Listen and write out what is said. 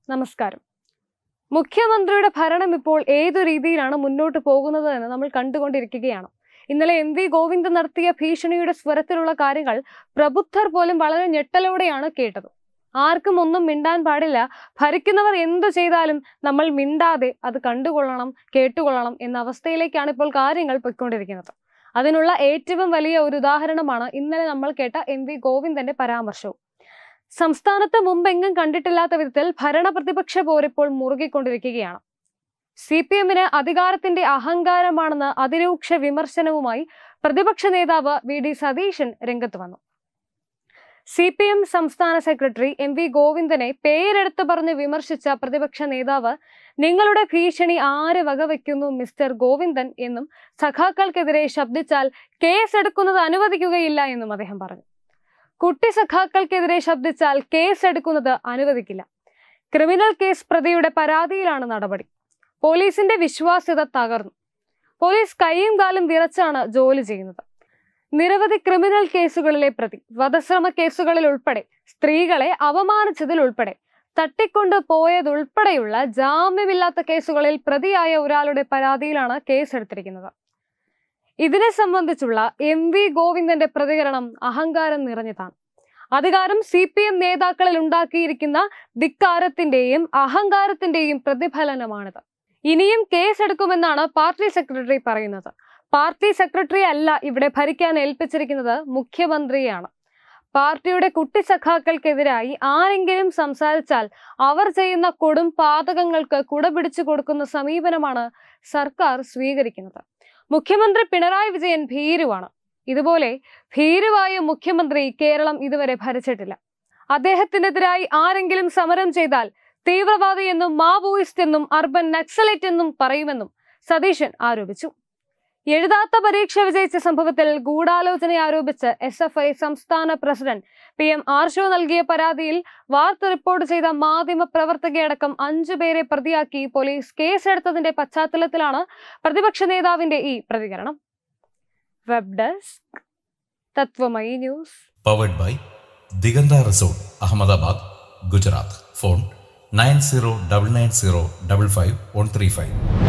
നമസ്കാരം മുഖ്യമന്ത്രിയുടെ ഭരണം ഇപ്പോൾ ഏതു രീതിയിലാണ് മുന്നോട്ട് പോകുന്നത് എന്ന് നമ്മൾ കണ്ടുകൊണ്ടിരിക്കുകയാണ് ഇന്നലെ എം വി ഗോവിന്ദൻ നടത്തിയ ഭീഷണിയുടെ സ്വരത്തിലുള്ള കാര്യങ്ങൾ പ്രബുദ്ധർ പോലും വളരെ ഞെട്ടലോടെയാണ് കേട്ടത് ആർക്കും ഒന്നും മിണ്ടാൻ പാടില്ല ഭരിക്കുന്നവർ എന്തു ചെയ്താലും നമ്മൾ മിണ്ടാതെ അത് കണ്ടുകൊള്ളണം കേട്ടുകൊള്ളണം എന്ന അവസ്ഥയിലേക്കാണ് ഇപ്പോൾ കാര്യങ്ങൾ പൊയ്ക്കൊണ്ടിരിക്കുന്നത് അതിനുള്ള ഏറ്റവും വലിയ ഒരു ഉദാഹരണമാണ് ഇന്നലെ നമ്മൾ കേട്ട എം വി ഗോവിന്ദന്റെ പരാമർശവും സംസ്ഥാനത്ത് മുമ്പെങ്ങും കണ്ടിട്ടില്ലാത്ത വിധത്തിൽ ഭരണ പ്രതിപക്ഷ പോരിപ്പോൾ മുറുകിക്കൊണ്ടിരിക്കുകയാണ് സി പി എമ്മിന് അധികാരത്തിന്റെ അഹങ്കാരമാണെന്ന് അതിരൂക്ഷ വിമർശനവുമായി പ്രതിപക്ഷ നേതാവ് വി ഡി സതീശൻ രംഗത്ത് വന്നു സി പി എം സംസ്ഥാന സെക്രട്ടറി എം വി ഗോവിന്ദനെ പേരെടുത്ത് പറഞ്ഞ് വിമർശിച്ച പ്രതിപക്ഷ നേതാവ് നിങ്ങളുടെ ഭീഷണി ആര് വകവെക്കുന്നു മിസ്റ്റർ ഗോവിന്ദൻ എന്നും സഖാക്കൾക്കെതിരെ ശബ്ദിച്ചാൽ കേസെടുക്കുന്നത് അനുവദിക്കുകയില്ല എന്നും അദ്ദേഹം പറഞ്ഞു കുട്ടി സഖാക്കൾക്കെതിരെ ശബ്ദിച്ചാൽ കേസ് എടുക്കുന്നത് അനുവദിക്കില്ല ക്രിമിനൽ കേസ് പ്രതിയുടെ പരാതിയിലാണ് നടപടി പോലീസിന്റെ വിശ്വാസ്യത തകർന്നു പോലീസ് കൈയും കാലും വിറച്ചാണ് ജോലി ചെയ്യുന്നത് നിരവധി ക്രിമിനൽ കേസുകളിലെ പ്രതി വധശ്രമ കേസുകളിൽ ഉൾപ്പെടെ സ്ത്രീകളെ അപമാനിച്ചതിൽ ഉൾപ്പെടെ തട്ടിക്കൊണ്ട് പോയതുൾപ്പെടെയുള്ള ജാമ്യമില്ലാത്ത കേസുകളിൽ പ്രതിയായ ഒരാളുടെ പരാതിയിലാണ് കേസെടുത്തിരിക്കുന്നത് ഇതിനെ സംബന്ധിച്ചുള്ള എം വി ഗോവിന്ദന്റെ പ്രതികരണം അഹങ്കാരം നിറഞ്ഞതാണ് അധികാരം സി പി എം നേതാക്കളിൽ ഉണ്ടാക്കിയിരിക്കുന്ന ധിക്കാരത്തിന്റെയും അഹങ്കാരത്തിന്റെയും പ്രതിഫലനമാണിത് ഇനിയും കേസെടുക്കുമെന്നാണ് പാർട്ടി സെക്രട്ടറി പറയുന്നത് പാർട്ടി സെക്രട്ടറി അല്ല ഇവിടെ ഭരിക്കാൻ ഏൽപ്പിച്ചിരിക്കുന്നത് മുഖ്യമന്ത്രിയാണ് പാർട്ടിയുടെ കുട്ടി സഖാക്കൾക്കെതിരായി ആരെങ്കിലും സംസാരിച്ചാൽ അവർ ചെയ്യുന്ന കൊടും പാതകങ്ങൾക്ക് കുടപിടിച്ചു കൊടുക്കുന്ന സമീപനമാണ് സർക്കാർ സ്വീകരിക്കുന്നത് മുഖ്യമന്ത്രി പിണറായി വിജയൻ ഭീരുവാണ് ഇതുപോലെ ഭീരുവായ മുഖ്യമന്ത്രി കേരളം ഇതുവരെ ഭരിച്ചിട്ടില്ല അദ്ദേഹത്തിനെതിരായി ആരെങ്കിലും സമരം ചെയ്താൽ തീവ്രവാദി എന്നും മാവോയിസ്റ്റ് എന്നും അർബൻ നക്സലൈറ്റ് എന്നും പറയുമെന്നും സതീശൻ ആരോപിച്ചു എഴുതാത്ത പരീക്ഷ വിജയിച്ച സംഭവത്തിൽ ഗൂഢാലോചന ആരോപിച്ച് എസ് എഫ് ഐ സംസ്ഥാന പ്രസിഡന്റ് പി എം ആർഷോ നൽകിയ പരാതിയിൽ വാർത്ത റിപ്പോർട്ട് ചെയ്ത മാധ്യമ പ്രവർത്തകയടക്കം അഞ്ചുപേരെ പ്രതിയാക്കി പോലീസ് കേസെടുത്തതിന്റെ പശ്ചാത്തലത്തിലാണ് പ്രതിപക്ഷ നേതാവിന്റെ ഈ പ്രതികരണം web desk Tatwamayi news powered by Digantha resort Ahmedabad Gujarat phone nine zero double nine zero double five one three five